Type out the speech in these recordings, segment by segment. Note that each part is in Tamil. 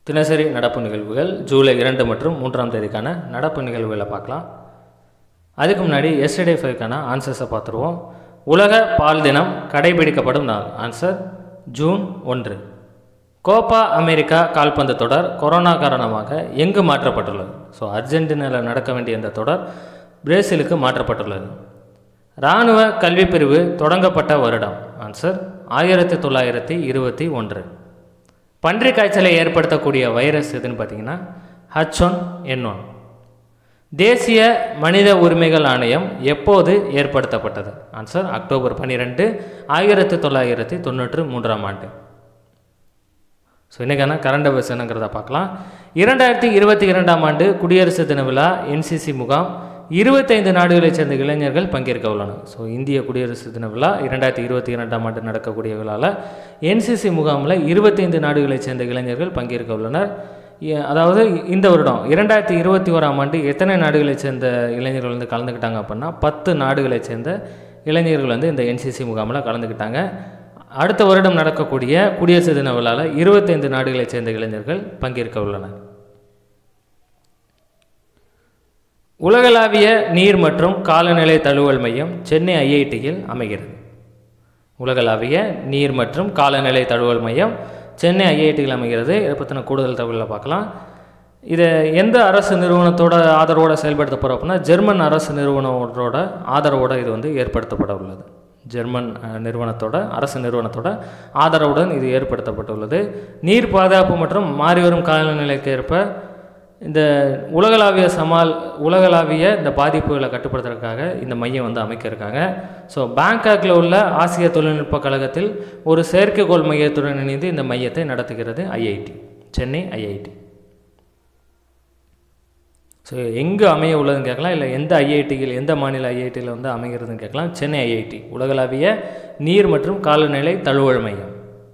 தினசரி நடப்பு நிகழ்வுகள் ஜூலை இரண்டு மற்றும் மூன்றாம் தேதிக்கான நடப்பு நிகழ்வுகளை பார்க்கலாம் அதுக்கு முன்னாடி எஸ்டர்டே ஃபைவ்க்கான ஆன்சர்ஸை பார்த்துருவோம் உலக பால் தினம் கடைபிடிக்கப்படும் நாள் ஆன்சர் ஜூன் ஒன்று கோப்பா அமெரிக்கா கால்பந்து தொடர் கொரோனா காரணமாக எங்கு மாற்றப்பட்டுள்ளது ஸோ அர்ஜென்டினாவில் நடக்க வேண்டிய இந்த தொடர் பிரேசிலுக்கு மாற்றப்பட்டுள்ளது இராணுவ கல்வி பிரிவு தொடங்கப்பட்ட வருடம் ஆன்சர் ஆயிரத்தி தொள்ளாயிரத்தி இருபத்தி ஒன்று பன்றி காய்ச்சலை ஏற்படுத்தக்கூடிய வைரஸ் எதுன்னு பார்த்தீங்கன்னா ஹச் ஒன் என் ஒன் தேசிய மனித உரிமைகள் ஆணையம் எப்போது ஏற்படுத்தப்பட்டது ஆன்சர் அக்டோபர் பன்னிரெண்டு ஆயிரத்தி தொள்ளாயிரத்தி தொண்ணூற்று மூன்றாம் ஆண்டு ஸோ இன்றைக்கான கரண்ட் அஃபேர்ஸ் என்னங்கிறத பார்க்கலாம் இரண்டாயிரத்தி இருபத்தி இரண்டாம் ஆண்டு குடியரசு தின விழா என்சிசி முகாம் இருபத்தைந்து நாடுகளைச் சேர்ந்த இளைஞர்கள் பங்கேற்க உள்ளனர் ஸோ இந்திய குடியரசு தின விழா இரண்டாயிரத்தி இருபத்தி இரண்டாம் ஆண்டு நடக்கக்கூடிய விழாவில் என்சிசி முகாமில் இருபத்தைந்து நாடுகளைச் சேர்ந்த இளைஞர்கள் பங்கேற்க உள்ளனர் எ- அதாவது இந்த வருடம் இரண்டாயிரத்தி இருபத்தி ஓராம் ஆண்டு எத்தனை நாடுகளைச் சேர்ந்த இளைஞர்கள் வந்து கலந்துக்கிட்டாங்க அப்படின்னா பத்து நாடுகளைச் சேர்ந்த இளைஞர்கள் வந்து இந்த என்சிசி முகாமில் கலந்துக்கிட்டாங்க அடுத்த வருடம் நடக்கக்கூடிய குடியரசு தின விழாவில் இருபத்தைந்து நாடுகளைச் சேர்ந்த இளைஞர்கள் பங்கேற்க உள்ளனர் உலகளாவிய நீர் மற்றும் காலநிலை தழுவல் மையம் சென்னை ஐஐடியில் அமைகிறது உலகளாவிய நீர் மற்றும் காலநிலை தழுவல் மையம் சென்னை ஐஐடியில் அமைகிறது இதை பற்றின கூடுதல் தகவலை பார்க்கலாம் இதை எந்த அரசு நிறுவனத்தோட ஆதரவோடு செயல்படுத்த போகிறோம் அப்படின்னா ஜெர்மன் அரசு நிறுவனத்தோட ஆதரவோடு இது வந்து ஏற்படுத்தப்பட உள்ளது ஜெர்மன் அஹ், நிறுவனத்தோட அரசு நிறுவனத்தோட ஆதரவுடன் இது ஏற்படுத்தப்பட்டுள்ளது நீர் பாதுகாப்பு மற்றும் மாறிவரும் காலநிலைக்கு ஏற்ப இந்த உலகளாவிய சமால் உலகளாவிய இந்த பாதிப்புகளை கட்டுப்படுத்துறதுக்காக இந்த மையம் வந்து அமைக்க இருக்காங்க ஸோ பேங்காக்கில் உள்ள ஆசிய தொழில்நுட்ப கழகத்தில் ஒரு செயற்கைக்கோள் மையத்துடன் இணைந்து இந்த மையத்தை நடத்துகிறது ஐஐடி சென்னை ஐஐடி ஸோ எங்கே அமைய உள்ளதுன்னு கேட்கலாம் இல்லை எந்த ஐஐடியில் எந்த மாநில ஐஐடியில் வந்து அமைகிறதுன்னு கேட்கலாம் சென்னை ஐஐடி உலகளாவிய நீர் மற்றும் காலநிலை தழுவல் மையம்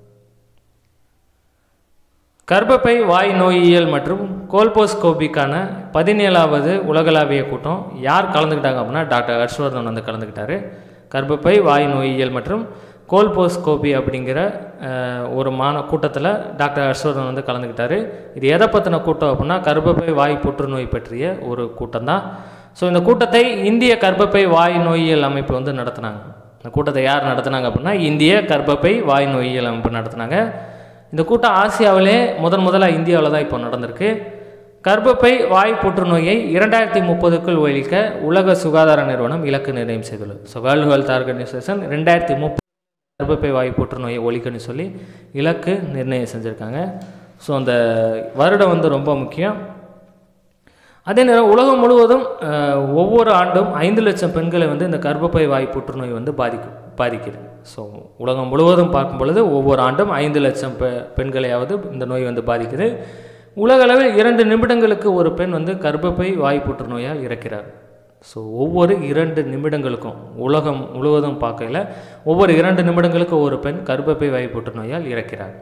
கர்ப்பப்பை வாய் நோயியல் மற்றும் கோல்போஸ்கோபிக்கான பதினேழாவது உலகளாவிய கூட்டம் யார் கலந்துக்கிட்டாங்க அப்படின்னா டாக்டர் ஹர்ஷ்வர்தன் வந்து கலந்துக்கிட்டாரு கர்ப்பப்பை வாய் நோயியல் மற்றும் கோல்போஸ்கோபி அப்படிங்கிற அஹ், ஒரு மான கூட்டத்தில் டாக்டர் ஹர்ஷ்வர்தன் வந்து கலந்துக்கிட்டாரு இது எதை பற்றின கூட்டம் அப்படின்னா கர்ப்பப்பை வாய் புற்றுநோய் பற்றிய ஒரு கூட்டம் தான் ஸோ இந்த கூட்டத்தை இந்திய கர்ப்பப்பை வாய் நோயியல் அமைப்பு வந்து நடத்துனாங்க இந்த கூட்டத்தை யார் நடத்துனாங்க அப்படின்னா இந்திய கர்ப்பப்பை வாய் நோயியல் அமைப்பு நடத்துனாங்க இந்த கூட்டம் ஆசியாவிலே முதன் முதலாக இந்தியாவில் தான் இப்போ நடந்திருக்கு கர்ப்பப்பை வாய் புற்றுநோயை இரண்டாயிரத்தி முப்பதுக்குள் ஒழிக்க உலக சுகாதார நிறுவனம் இலக்கு நிர்ணயம் செய்துள்ளது ஸோ வேர்ல்டு ஹெல்த் ஆர்கனைசேஷன் ரெண்டாயிரத்தி முப்பது கர்ப்பப்பை வாய் புற்றுநோயை ஒழிக்கணும்னு சொல்லி இலக்கு நிர்ணயம் செஞ்சுருக்காங்க ஸோ அந்த வருடம் வந்து ரொம்ப முக்கியம் அதே நேரம் உலகம் முழுவதும் அஹ், ஒவ்வொரு ஆண்டும் ஐந்து லட்சம் பெண்களை வந்து இந்த கர்ப்பப்பை வாய் புற்றுநோய் வந்து பாதிக்கும் பாதிக்குது ஸோ உலகம் முழுவதும் பார்க்கும் பொழுது ஒவ்வொரு ஆண்டும் ஐந்து லட்சம் பெ பெண்களையாவது இந்த நோய் வந்து பாதிக்குது உலகளவில் இரண்டு நிமிடங்களுக்கு ஒரு பெண் வந்து கர்ப்பப்பை வாய் புற்றுநோயால் இறக்கிறார் ஸோ ஒவ்வொரு இரண்டு நிமிடங்களுக்கும் உலகம் முழுவதும் பார்க்கையில் ஒவ்வொரு இரண்டு நிமிடங்களுக்கு ஒரு பெண் கர்ப்பப்பை வாய் புற்றுநோயால் இறக்கிறார்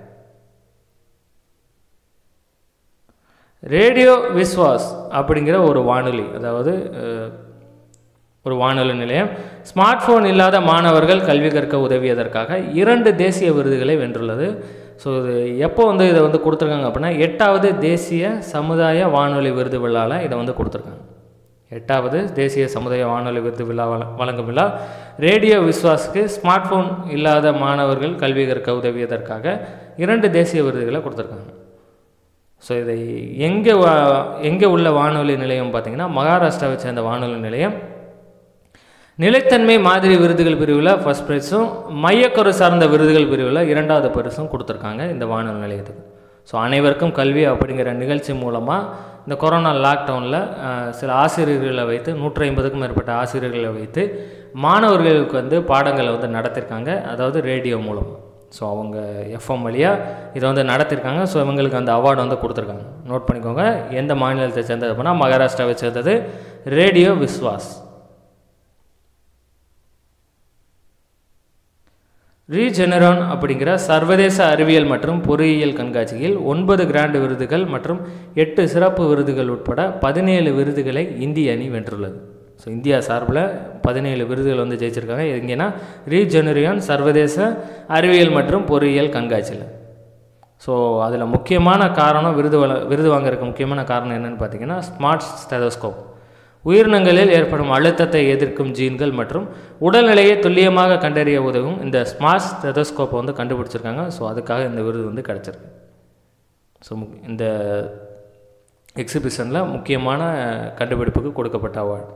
ரேடியோ விஸ்வாஸ் அப்படிங்கிற ஒரு வானொலி அதாவது அஹ், ஒரு வானொலி நிலையம் ஸ்மார்ட் ஃபோன் இல்லாத மாணவர்கள் கல்வி கற்க உதவியதற்காக இரண்டு தேசிய விருதுகளை வென்றுள்ளது ஸோ இது எப்போ வந்து இதை வந்து கொடுத்துருக்காங்க அப்படின்னா எட்டாவது தேசிய சமுதாய வானொலி விருது விழாவில் இதை வந்து கொடுத்துருக்காங்க எட்டாவது தேசிய சமுதாய வானொலி விருது விழா வழ- வழங்கும் விழா ரேடியோ விஸ்வாஸுக்கு ஸ்மார்ட் ஃபோன் இல்லாத மாணவர்கள் கல்வி கற்க உதவியதற்காக இரண்டு தேசிய விருதுகளை கொடுத்துருக்காங்க ஸோ இதை எங்கே வா எங்கே உள்ள வானொலி நிலையம் பார்த்தீங்கன்னா மகாராஷ்டிராவை சேர்ந்த வானொலி நிலையம் நிலைத்தன்மை மாதிரி விருதுகள் பிரிவில் ஃபர்ஸ்ட் ப்ரைஸும் மையக்கரு சார்ந்த விருதுகள் பிரிவில் இரண்டாவது பரிசும் கொடுத்துருக்காங்க இந்த வானொலி நிலையத்துக்கு ஸோ அனைவருக்கும் கல்வி அப்படிங்கிற நிகழ்ச்சி மூலமாக இந்த கொரோனா லாக்டவுனில் சில ஆசிரியர்களை வைத்து நூற்றி ஐம்பதுக்கும் மேற்பட்ட ஆசிரியர்களை வைத்து மாணவர்களுக்கு வந்து பாடங்களை வந்து நடத்திருக்காங்க அதாவது ரேடியோ மூலமாக ஸோ அவங்க எஃப்எம் வழியாக இதை வந்து நடத்திருக்காங்க ஸோ இவங்களுக்கு அந்த அவார்டு வந்து கொடுத்துருக்காங்க நோட் பண்ணிக்கோங்க எந்த மாநிலத்தை சேர்ந்தது அப்படின்னா மகாராஷ்டிராவை சேர்ந்தது ரேடியோ விஸ்வாஸ் ரீஜெனரான் அப்படிங்கிற சர்வதேச அறிவியல் மற்றும் பொறியியல் கண்காட்சியில் ஒன்பது கிராண்ட் விருதுகள் மற்றும் எட்டு சிறப்பு விருதுகள் உட்பட பதினேழு விருதுகளை இந்திய அணி வென்றுள்ளது ஸோ இந்தியா சார்பில் பதினேழு விருதுகள் வந்து ஜெயிச்சிருக்காங்க எங்கேன்னா ரீஜெனரியான் சர்வதேச அறிவியல் மற்றும் பொறியியல் கண்காட்சியில் ஸோ அதில் முக்கியமான காரணம் விருது வள விருது வாங்குறதுக்கு முக்கியமான காரணம் என்னென்னு பார்த்தீங்கன்னா ஸ்மார்ட் ஸ்டெதோஸ்கோப் உயிரினங்களில் ஏற்படும் அழுத்தத்தை எதிர்க்கும் ஜீன்கள் மற்றும் உடல்நிலையை துல்லியமாக கண்டறிய உதவும் இந்த ஸ்மார்ட் ஸ்டெதோஸ்கோப்பை வந்து கண்டுபிடிச்சிருக்காங்க ஸோ அதுக்காக இந்த விருது வந்து கிடச்சிருக்கு ஸோ இந்த எக்ஸிபிஷனில் முக்கியமான கண்டுபிடிப்புக்கு கொடுக்கப்பட்ட அவார்டு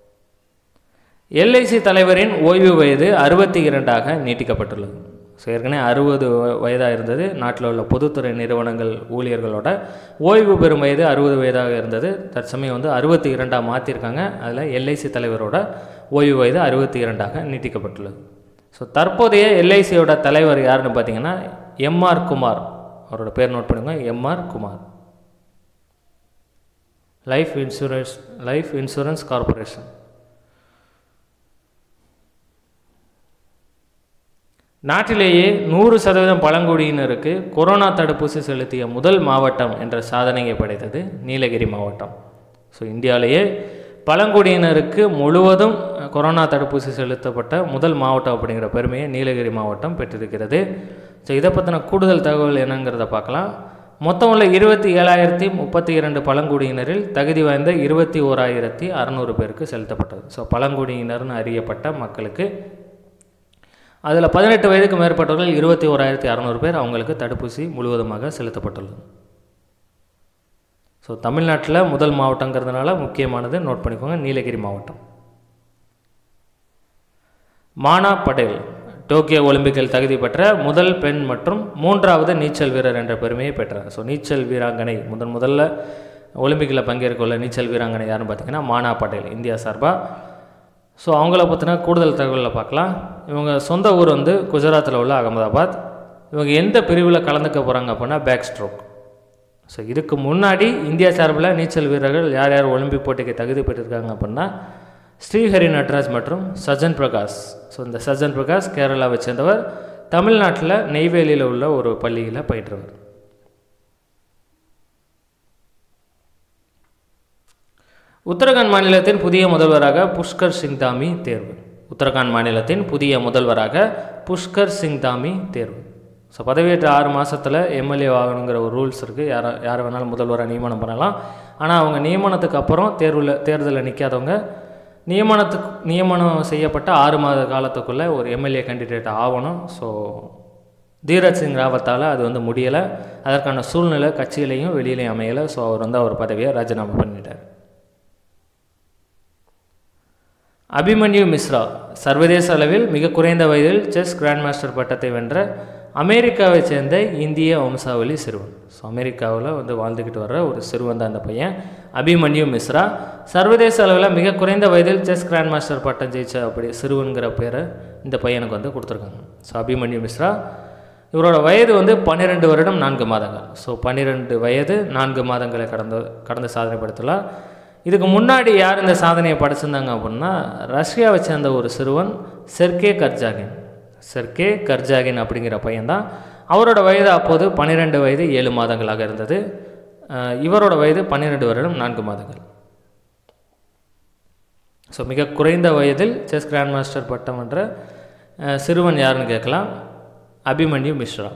எல்ஐசி தலைவரின் ஓய்வு வயது அறுபத்தி இரண்டாக நீட்டிக்கப்பட்டுள்ளது ஸோ ஏற்கனவே அறுபது வயதாக இருந்தது நாட்டில் உள்ள பொதுத்துறை நிறுவனங்கள் ஊழியர்களோட ஓய்வு பெறும் வயது அறுபது வயதாக இருந்தது தற்சமயம் வந்து அறுபத்தி இரண்டாக மாற்றிருக்காங்க அதில் எல்ஐசி தலைவரோட ஓய்வு வயது அறுபத்தி இரண்டாக நீட்டிக்கப்பட்டுள்ளது ஸோ தற்போதைய எல்ஐசியோட தலைவர் யாருன்னு பார்த்தீங்கன்னா எம்ஆர் குமார் அவரோட பேர் நோட் பண்ணுங்க MR Kumar life insurance life insurance corporation நாட்டிலேயே நூறு சதவீதம் பழங்குடியினருக்கு கொரோனா தடுப்பூசி செலுத்திய முதல் மாவட்டம் என்ற சாதனையை படைத்தது நீலகிரி மாவட்டம் ஸோ இந்தியாவிலேயே பழங்குடியினருக்கு முழுவதும் கொரோனா தடுப்பூசி செலுத்தப்பட்ட முதல் மாவட்டம் அப்படிங்கிற பெருமையை நீலகிரி மாவட்டம் பெற்றிருக்கிறது ஸோ இதை பற்றின கூடுதல் தகவல் என்னங்கிறத பார்க்கலாம் மொத்தம் உள்ள இருபத்தி ஏழாயிரத்தி முப்பத்தி இரண்டு பழங்குடியினரில் தகுதி வாய்ந்த இருபத்தி ஓராயிரத்தி அறநூறு பேருக்கு செலுத்தப்பட்டது ஸோ பழங்குடியினர்னு அறியப்பட்ட மக்களுக்கு அதில் பதினெட்டு வயதுக்கு மேற்பட்டவர்கள் இருபத்தி ஓராயிரத்தி அறநூறு பேர் அவங்களுக்கு தடுப்பூசி முழுவதுமாக செலுத்தப்பட்டுள்ளது ஸோ தமிழ்நாட்டில் முதல் மாவட்டங்கிறதுனால முக்கியமானது நோட் பண்ணிக்கோங்க நீலகிரி மாவட்டம் மானா படேல் டோக்கியோ ஒலிம்பிக்கில் தகுதி பெற்ற முதல் பெண் மற்றும் மூன்றாவது நீச்சல் வீரர் என்ற பெருமையை பெற்றார் ஸோ நீச்சல் வீராங்கனை முதன் முதல்ல ஒலிம்பிக்கில் பங்கேற்க உள்ள நீச்சல் வீராங்கனை யாருன்னு பார்த்தீங்கன்னா மானா படேல் இந்தியா சார்பாக ஸோ அவங்கள பற்றின கூடுதல் தகவலை பார்க்கலாம் இவங்க சொந்த ஊர் வந்து குஜராத்தில் உள்ள அகமதாபாத் இவங்க எந்த பிரிவில் கலந்துக்க போகிறாங்க அப்படின்னா பேக் ஸ்ட்ரோக் ஸோ இதுக்கு முன்னாடி இந்தியா சார்பில் நீச்சல் வீரர்கள் யார் யார் ஒலிம்பிக் போட்டிக்கு தகுதி பெற்றிருக்காங்க அப்படின்னா ஸ்ரீஹரி நட்ராஜ் மற்றும் சஜன் பிரகாஷ் ஸோ இந்த சஜன் பிரகாஷ் கேரளாவை சேர்ந்தவர் தமிழ்நாட்டில் நெய்வேலியில் உள்ள ஒரு பள்ளியில் பயின்றவர் உத்தரகாண்ட் மாநிலத்தின் புதிய முதல்வராக புஷ்கர் சிங் தாமி தேர்வு உத்தரகாண்ட் மாநிலத்தின் புதிய முதல்வராக புஷ்கர் சிங் தாமி தேர்வு ஸோ பதவியேற்ற ஆறு மாதத்தில் எம்எல்ஏ ஆகணுங்கிற ஒரு ரூல்ஸ் இருக்குது யாரை யார் வேணாலும் முதல்வராக நியமனம் பண்ணலாம் ஆனால் அவங்க நியமனத்துக்கு அப்புறம் தேர்வில் தேர்தலில் நிற்காதவங்க நியமனத்துக்கு நியமனம் செய்யப்பட்ட ஆறு மாத காலத்துக்குள்ளே ஒரு எம்எல்ஏ கேண்டிடேட் ஆகணும் ஸோ தீரஜ் சிங் ராவத்தால் அது வந்து முடியலை அதற்கான சூழ்நிலை கட்சியிலையும் வெளியிலையும் அமையலை ஸோ அவர் வந்து அவர் பதவியை ராஜினாமா பண்ணிட்டார் அபிமன்யு மிஸ்ரா சர்வதேச அளவில் மிக குறைந்த வயதில் செஸ் கிராண்ட் மாஸ்டர் பட்டத்தை வென்ற அமெரிக்காவை சேர்ந்த இந்திய வம்சாவளி சிறுவன் ஸோ அமெரிக்காவில் வந்து வாழ்ந்துக்கிட்டு வர்ற ஒரு சிறுவன் தான் அந்த பையன் அபிமன்யு மிஸ்ரா சர்வதேச அளவில் மிக குறைந்த வயதில் செஸ் கிராண்ட் மாஸ்டர் பட்டம் ஜெயிச்ச அப்படி சிறுவன்கிற பேரை இந்த பையனுக்கு வந்து கொடுத்துருக்காங்க ஸோ அபிமன்யு மிஸ்ரா இவரோட வயது வந்து பன்னிரெண்டு வருடம் நான்கு மாதங்கள் ஸோ பன்னிரெண்டு வயது நான்கு மாதங்களை கடந்த கடந்த சாதனை படுத்தலாம் இதுக்கு முன்னாடி யார் இந்த சாதனையை படைச்சிருந்தாங்க அப்படின்னா ரஷ்யாவை சேர்ந்த ஒரு சிறுவன் செர்கே கர்ஜாகின் செர்கே கர்ஜாகின் அப்படிங்கிற பையன்தான் அவரோட வயது அப்போது பன்னிரெண்டு வயது ஏழு மாதங்களாக இருந்தது அஹ் இவரோட வயது பன்னிரெண்டு வருடம் நான்கு மாதங்கள் ஸோ மிக குறைந்த வயதில் செஸ் கிராண்ட் மாஸ்டர் பட்டம் என்ற அஹ், சிறுவன் யாருன்னு கேட்கலாம் அபிமன்யு மிஸ்ரா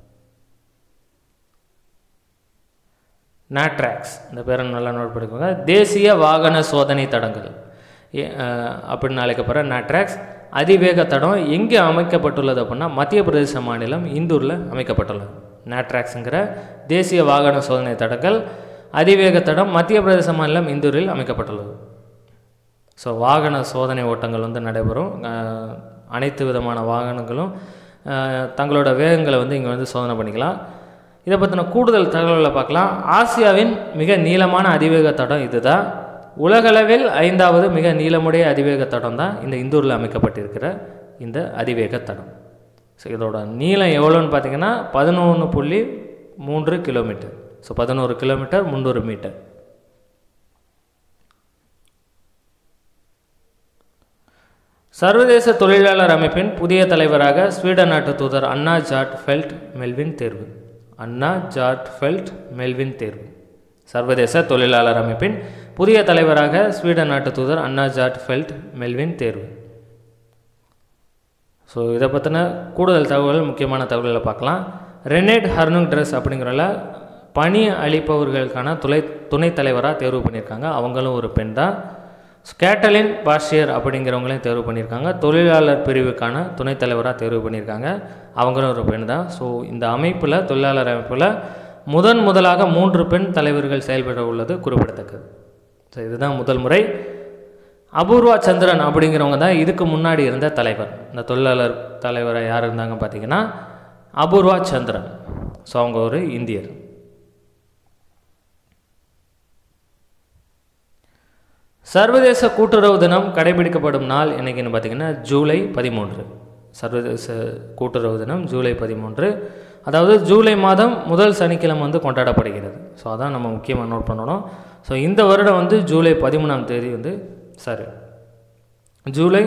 நாட்ராக்ஸ் இந்த பேரை நல்லா நோட் பண்ணிக்கோங்க தேசிய வாகன சோதனை தடங்கள் ஏ- அஹ், அப்படின்னு அழைக்கப்படுற நாட்ராக்ஸ் அதிவேக தடம் எங்கே அமைக்கப்பட்டுள்ளது அப்படின்னா மத்திய பிரதேச மாநிலம் இந்தூரில் அமைக்கப்பட்டுள்ளது நாட்ராக்ஸுங்கிற தேசிய வாகன சோதனை தடங்கள் அதிவேக தடம் மத்திய பிரதேச மாநிலம் இந்தூரில் அமைக்கப்பட்டுள்ளது ஸோ வாகன சோதனை ஓட்டங்கள் வந்து நடைபெறும் அஹ், அனைத்து விதமான வாகனங்களும் அஹ், தங்களோட வேகங்களை வந்து இங்கே வந்து சோதனை பண்ணிக்கலாம் இதை பற்றின கூடுதல் தகவல்களை பார்க்கலாம் ஆசியாவின் மிக நீளமான அதிவேக தடம் இதுதான் உலகளவில் ஐந்தாவது மிக நீளமுடைய அதிவேக தடம் தான் இந்த இந்தூரில் அமைக்கப்பட்டிருக்கிற இந்த அதிவேக தடம் ஸோ இதோட நீளம் எவ்வளோன்னு பார்த்தீங்கன்னா பதினொன்று புள்ளி மூன்று கிலோமீட்டர் ஸோ பதினோரு கிலோமீட்டர் முந்நூறு மீட்டர் சர்வதேச தொழிலாளர் அமைப்பின் புதிய தலைவராக ஸ்வீடன் நாட்டு தூதர் அன்னா ஜாட் ஃபெல்ட் மெல்வின் தேர்வு அன்னா ஜாட் ஃபெல்ட் மெல்வின் தேர்வு சர்வதேச தொழிலாளர் அமைப்பின் புதிய தலைவராக ஸ்வீடன் நாட்டு தூதர் அன்னா ஜாட் ஃபெல்ட் மெல்வின் தேர்வு ஸோ இதை பற்றின கூடுதல் தகவல் முக்கியமான தகவல்களை பார்க்கலாம் ரெனேட் ஹர்னுங் ட்ரெஸ் அப்படிங்கிறல பணி அளிப்பவர்களுக்கான துணை துணைத் தலைவராக தேர்வு பண்ணியிருக்காங்க அவங்களும் ஒரு பெண் தான் ஸ்கேட்டலின் பாஷியர் அப்படிங்கிறவங்களையும் தேர்வு பண்ணியிருக்காங்க தொழிலாளர் பிரிவுக்கான துணைத் தலைவராக தேர்வு பண்ணியிருக்காங்க அவங்களும் ஒரு பெண் தான் ஸோ இந்த அமைப்பில் தொழிலாளர் அமைப்பில் முதன் முதலாக மூன்று பெண் தலைவர்கள் செயல்பட உள்ளது குறிப்பிடத்தக்கது ஸோ இதுதான் முதல் முறை அபூர்வா சந்திரன் அப்படிங்கிறவங்க தான் இதுக்கு முன்னாடி இருந்த தலைவர் இந்த தொழிலாளர் தலைவராக யார் இருந்தாங்க பார்த்தீங்கன்னா அபூர்வா சந்திரன் ஸோ அவங்க ஒரு இந்தியர் சர்வதேச கூட்டுறவு தினம் கடைபிடிக்கப்படும் நாள் என்னைக்குன்னு பார்த்தீங்கன்னா ஜூலை பதிமூன்று சர்வதேச கூட்டுறவு தினம் ஜூலை பதிமூன்று அதாவது ஜூலை மாதம் முதல் சனிக்கிழமை வந்து கொண்டாடப்படுகிறது ஸோ அதான் நம்ம முக்கியமாக நோட் பண்ணணும் ஸோ இந்த வருடம் வந்து ஜூலை பதிமூணாம் தேதி வந்து சாரி ஜூலை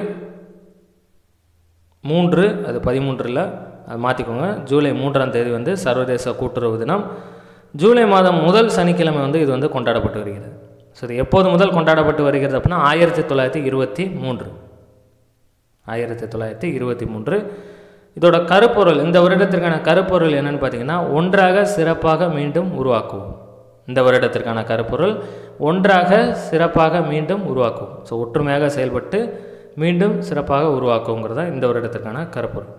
மூன்று அது பதிமூன்று இல்லை அது மாற்றிக்கோங்க ஜூலை மூன்றாம் தேதி வந்து சர்வதேச கூட்டுறவு தினம் ஜூலை மாதம் முதல் சனிக்கிழமை வந்து இது வந்து கொண்டாடப்பட்டு வருகிறது ஸோ இது எப்போது முதல் கொண்டாடப்பட்டு வருகிறது அப்படின்னா ஆயிரத்தி தொள்ளாயிரத்தி இருபத்தி மூன்று ஆயிரத்தி தொள்ளாயிரத்தி இருபத்தி மூன்று இதோட கருப்பொருள் இந்த வருடத்திற்கான கருப்பொருள் என்னன்னு பார்த்தீங்கன்னா ஒன்றாக சிறப்பாக மீண்டும் உருவாக்குவோம் இந்த வருடத்திற்கான கருப்பொருள் ஒன்றாக சிறப்பாக மீண்டும் உருவாக்குவோம் ஸோ ஒற்றுமையாக செயல்பட்டு மீண்டும் சிறப்பாக உருவாக்குங்கிறதா இந்த வருடத்திற்கான கருப்பொருள்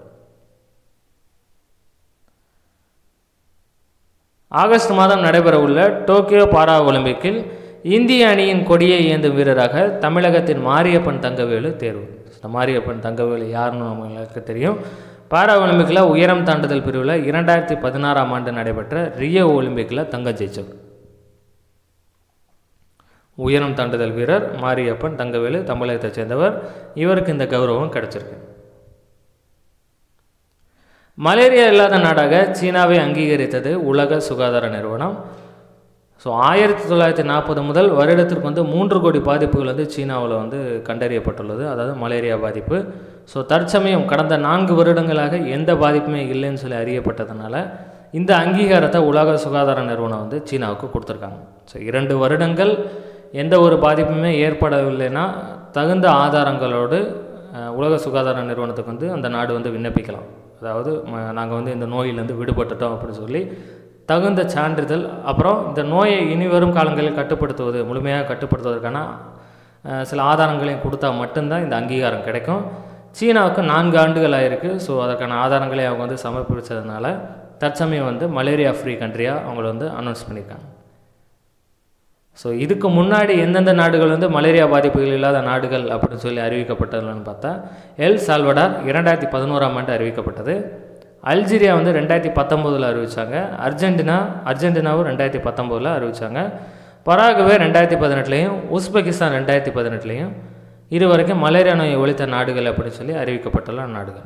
ஆகஸ்ட் மாதம் நடைபெறவுள்ள டோக்கியோ பாரா ஒலிம்பிக்கில் இந்திய அணியின் கொடியை ஏந்தும் வீரராக தமிழகத்தின் மாரியப்பன் தங்கவேலு தேர்வு இந்த மாரியப்பன் தங்கவேலு யாருன்னு நம்மளுக்கு தெரியும் பாரா ஒலிம்பிக்கில் உயரம் தாண்டுதல் பிரிவில் இரண்டாயிரத்தி பதினாறாம் ஆண்டு நடைபெற்ற ரியோ ஒலிம்பிக்கில் தங்கம் ஜெயிச்சவர் உயரம் தாண்டுதல் வீரர் மாரியப்பன் தங்கவேலு தமிழகத்தைச் சேர்ந்தவர் இவருக்கு இந்த கௌரவம் கிடைச்சிருக்கு மலேரியா இல்லாத நாடாக சீனாவை அங்கீகரித்தது உலக சுகாதார நிறுவனம் ஸோ ஆயிரத்தி தொள்ளாயிரத்தி நாற்பது முதல் வருடத்திற்கு வந்து மூன்று கோடி பாதிப்புகள் வந்து சீனாவில் வந்து கண்டறியப்பட்டுள்ளது அதாவது மலேரியா பாதிப்பு ஸோ தற்சமயம் கடந்த நான்கு வருடங்களாக எந்த பாதிப்புமே இல்லைன்னு சொல்லி அறியப்பட்டதுனால இந்த அங்கீகாரத்தை உலக சுகாதார நிறுவனம் வந்து சீனாவுக்கு கொடுத்துருக்காங்க ஸோ இரண்டு வருடங்கள் எந்த ஒரு பாதிப்புமே ஏற்படவில்லைன்னா தகுந்த ஆதாரங்களோடு அஹ், உலக சுகாதார நிறுவனத்துக்கு வந்து அந்த நாடு வந்து விண்ணப்பிக்கலாம் அதாவது நாங்கள் வந்து இந்த நோயிலேருந்து விடுபட்டுட்டோம் அப்படின்னு சொல்லி தகுந்த சான்றிதழ் அப்புறம் இந்த நோயை இனி வரும் காலங்களில் கட்டுப்படுத்துவது முழுமையாக கட்டுப்படுத்துவதற்கான அஹ், சில ஆதாரங்களையும் கொடுத்தா மட்டும்தான் இந்த அங்கீகாரம் கிடைக்கும் சீனாவுக்கு நான்கு ஆண்டுகள் ஆயிருக்கு ஸோ அதற்கான ஆதாரங்களை அவங்க வந்து சமர்ப்பிச்சதுனால தற்சமயம் வந்து மலேரியா ஃப்ரீ கண்ட்ரியாக அவங்கள வந்து அனௌன்ஸ் பண்ணியிருக்காங்க ஸோ இதுக்கு முன்னாடி எந்தெந்த நாடுகள் வந்து மலேரியா பாதிப்புகள் இல்லாத நாடுகள் அப்படின்னு சொல்லி அறிவிக்கப்பட்டதுன்னு பார்த்தா எல் சால்வடார் இரண்டாயிரத்தி பதினோராம் ஆண்டு அறிவிக்கப்பட்டது அல்ஜீரியா வந்து ரெண்டாயிரத்தி பத்தொம்போதில் அறிவித்தாங்க அர்ஜென்டினா அர்ஜென்டினாவும் ரெண்டாயிரத்தி பத்தொம்போதில் அறிவித்தாங்க பராகுவே ரெண்டாயிரத்தி பதினெட்டுலேயும் உஸ்பெகிஸ்தான் ரெண்டாயிரத்தி பதினெட்டுலேயும் இது வரைக்கும் மலேரியா நோயை ஒழித்த நாடுகள் அப்படின்னு சொல்லி அறிவிக்கப்பட்டுள்ள நாடுகள்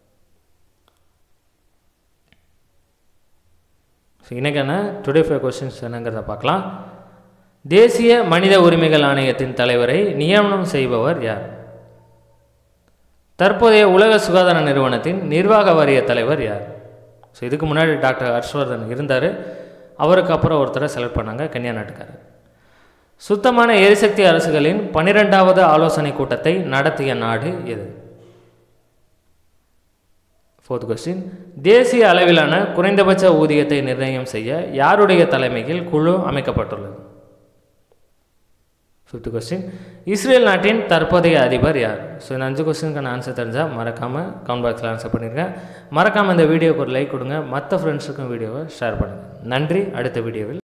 ஸோ இன்றைக்கான டுடே ஃபைவ் கொஸ்டின்ஸ் என்னங்கிறத பார்க்கலாம் தேசிய மனித உரிமைகள் ஆணையத்தின் தலைவரை நியமனம் செய்பவர் யார் தற்போதைய உலக சுகாதார நிறுவனத்தின் நிர்வாக வாரிய தலைவர் யார் ஸோ இதுக்கு முன்னாடி டாக்டர் ஹர்ஷ்வர்தன் இருந்தார் அவருக்கு அப்புறம் ஒருத்தரை செலக்ட் பண்ணாங்க கன்னியா நாட்டுக்காரர் சுத்தமான எரிசக்தி அரசுகளின் பன்னிரெண்டாவது ஆலோசனை கூட்டத்தை நடத்திய நாடு எது ஃபோர்த் கொஸ்டின் தேசிய அளவிலான குறைந்தபட்ச ஊதியத்தை நிர்ணயம் செய்ய யாருடைய தலைமையில் குழு அமைக்கப்பட்டுள்ளது ஃபிஃப்த் கொஸ்டின் இஸ்ரேல் நாட்டின் தற்போதைய அதிபர் யார் ஸோ இந்த அஞ்சு கொஸ்டினுக்கான ஆன்சர் தெரிஞ்சால் மறக்காமல் கமெண்ட் பாக்ஸில் ஆன்சர் பண்ணியிருக்கேன் மறக்காமல் இந்த வீடியோக்கு ஒரு லைக் கொடுங்க மற்ற ஃப்ரெண்ட்ஸுக்கும் வீடியோவை ஷேர் பண்ணுங்கள் நன்றி அடுத்த வீடியோவில்